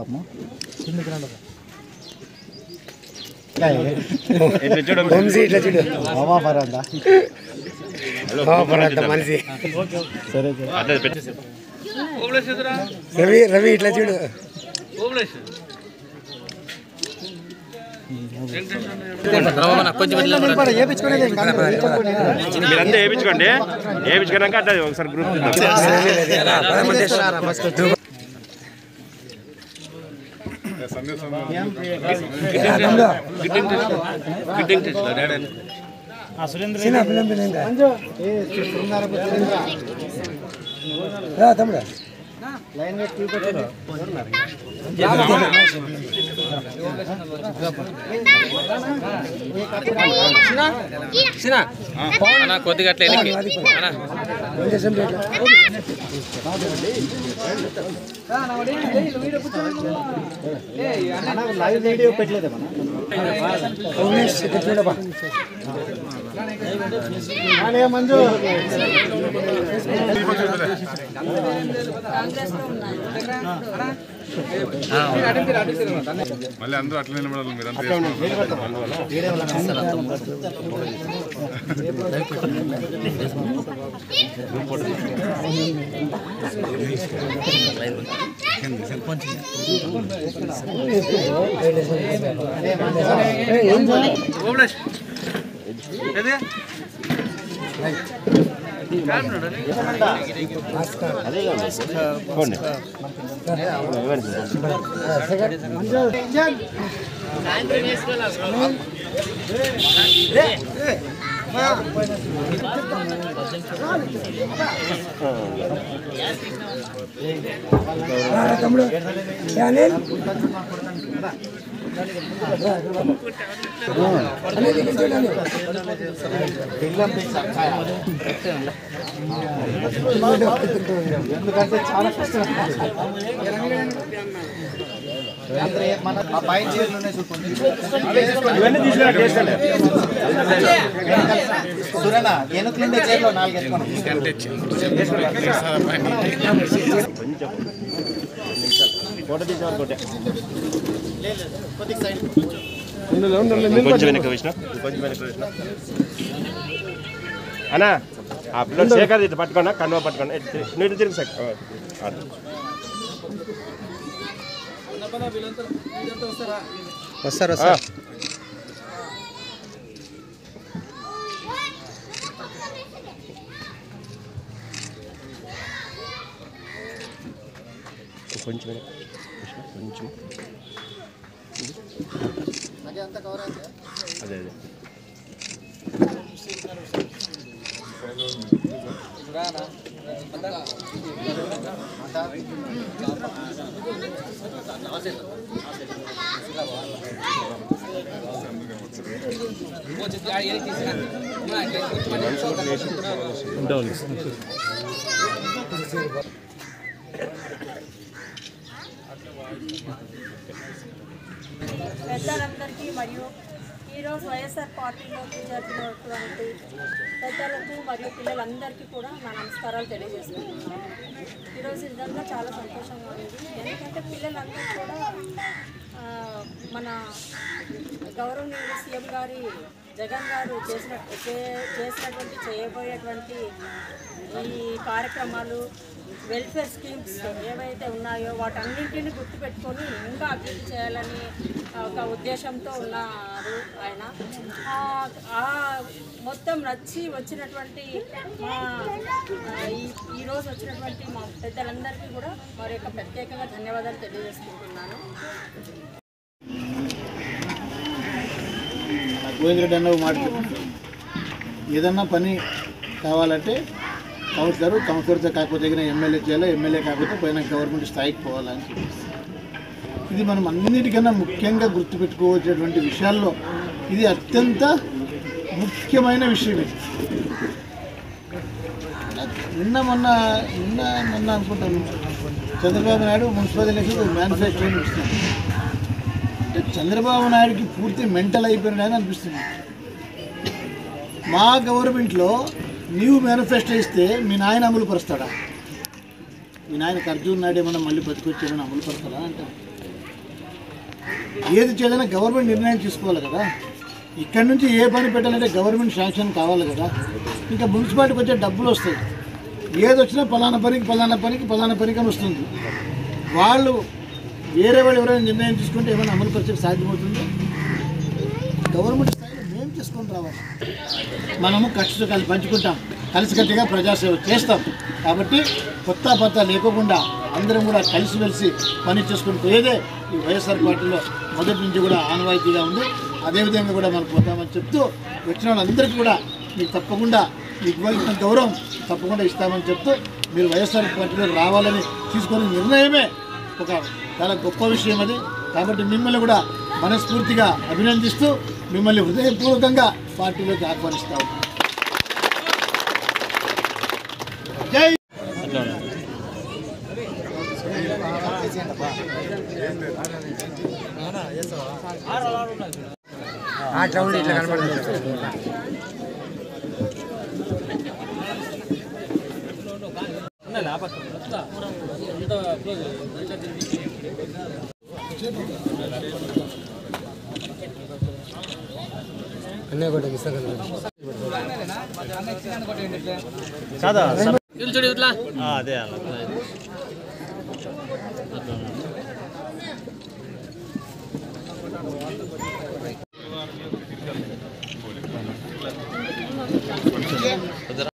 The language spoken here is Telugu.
వంశీ ఇట్లా చూడు మామా పరందా మామా పరంత మనిషి సరే రవి రవి ఇట్లా చూడు మీరంతా వేయించుకోండి వేయించుకున్నాక అట్లా ఒకసారి గ్రూప్ తమ్ముడు అన్న కొద్దిగా అట్లా వెనక్కి అన్న లైవ్ వీడియో పెట్టలేదు చూడబా మంజు మళ్ళీ అందరూ అట్లా నిలబడాలి మీరంతా తమ్ముడు ఛానల్ ఎందుకంటే చాలా కష్టం మన ఆ పైన చీరలోనే ఇవన్నీ తీసుకున్నా టేస్ట్ అండి సురేనా ఎనుకలుండే చీరలో నాలుగు ఎత్తుకోండి ఫోటో తీసుకోవాలి కొంచెం వెనక వేసిన కొంచెం వెనక వేసిన అన్నా ఆ పిల్లలు శేఖర్ ఇట్లా పట్టుకోండి కన్వా పట్టుకోండి ఇటు నువ్వు ఇటు తిరిగి సార్ వస్తారు ఆ. కొంచెం వెనక కృష్ణ, కొంచెం అదే అదే పెద్దలందరికీ మరియు ఈరోజు వైఎస్ఆర్ పార్టీలోకి జరిగినటువంటి పెద్దలకు మరియు పిల్లలందరికీ కూడా నా నమస్కారాలు తెలియజేస్తున్నాను ఈరోజు నిజంగా చాలా సంతోషంగా ఉంది ఎందుకంటే పిల్లలందరూ కూడా ఆ, మన గౌరవనీయులు సీఎం గారి జగన్ గారు చేసిన చే- చేసినటువంటి చేయబోయేటువంటి ఈ కార్యక్రమాలు వెల్ఫేర్ స్కీమ్స్ ఏవైతే ఉన్నాయో వాటన్నింటిని గుర్తుపెట్టుకొని ఇంకా అభివృద్ధి చేయాలని ఒక ఉద్దేశంతో ఉన్నారు ఆయన ఆ- ఆ మొత్తం నచ్చి వచ్చినటువంటి మా ఆ, ఈ ఈరోజు వచ్చినటువంటి మా పెద్దలందరికీ కూడా మరి యొక్క ప్రత్యేకంగా ధన్యవాదాలు తెలియజేసుకుంటున్నాను గోవిందరెడ్డి అన్న ఒక మాట చెప్పాడు. ఏదన్నా పని కావాలంటే కౌన్సిలర్ కౌన్సిలర్తో కాకపోతే తగిన ఎమ్మెల్యే చేయాలి ఎమ్మెల్యే కాకపోతే పైన గవర్నమెంట్ స్థాయికి పోవాలని చెప్పేసి ఇది మనం అన్నిటికన్నా ముఖ్యంగా గుర్తుపెట్టుకోవాల్సినటువంటి విషయాల్లో ఇది అత్యంత ముఖ్యమైన విషయం ఇది నిన్న మొన్న నిన్న మొన్న అనుకుంటాను Chandrababu Naidu municipal election manufacturing ఇస్తున్నాడు అంటే చంద్రబాబు నాయుడుకి పూర్తి మెంటల్ అయిపోయినాడని అనిపిస్తుంది మా గవర్నమెంట్లో నీవు మేనిఫెస్టో ఇస్తే మీ నాయన అమలు పరుస్తాడా మీ నాయన అర్జున్ నాయుడు ఏమన్నా మళ్ళీ బతికొచ్చి ఏమైనా అమలు పరుస్తాడా అంటారు ఏది చేదైనా గవర్నమెంట్ నిర్ణయం తీసుకోవాలి కదా ఇక్కడ నుంచి ఏ పని పెట్టాలంటే గవర్నమెంట్ శాంక్షన్ కావాలి కదా ఇంకా మున్సిపాలిటీకి వచ్చే డబ్బులు వస్తాయి ఏది వచ్చినా పలానా పనికి పలానా పనికి పలానా పనికి అని వస్తుంది వాళ్ళు వేరే వాళ్ళు ఎవరైనా నిర్ణయం తీసుకుంటే ఏమైనా అమలు పరిచయం సాధ్యమవుతుంది గవర్నమెంట్ స్థాయిలో మేము తీసుకొని రావాలి మనము ఖర్చు కలిసి పంచుకుంటాం కలిసికట్టుగా ప్రజాసేవ చేస్తాం కాబట్టి కొత్త పత్త లేకోకుండా అందరం కూడా కలిసిమెలిసి పని చేసుకుని పోయేదే ఈ వైఎస్ఆర్ పార్టీలో మొదటి నుంచి కూడా ఆనవాయితీగా ఉంది అదేవిధంగా కూడా మనం పోతామని చెప్తూ వచ్చిన వాళ్ళందరికీ కూడా మీకు తప్పకుండా మీకు ఇవ్వాల్సిన గౌరవం తప్పకుండా ఇస్తామని చెప్తూ మీరు వైఎస్ఆర్ పార్టీలో రావాలని తీసుకునే నిర్ణయమే ఒక చాలా గొప్ప విషయం అది కాబట్టి మిమ్మల్ని కూడా మనస్ఫూర్తిగా అభినందిస్తూ మిమ్మల్ని హృదయపూర్వకంగా పార్టీలోకి ఆహ్వానిస్తాం జై ఇల్లు చూడు ఇట్లా అదే అలా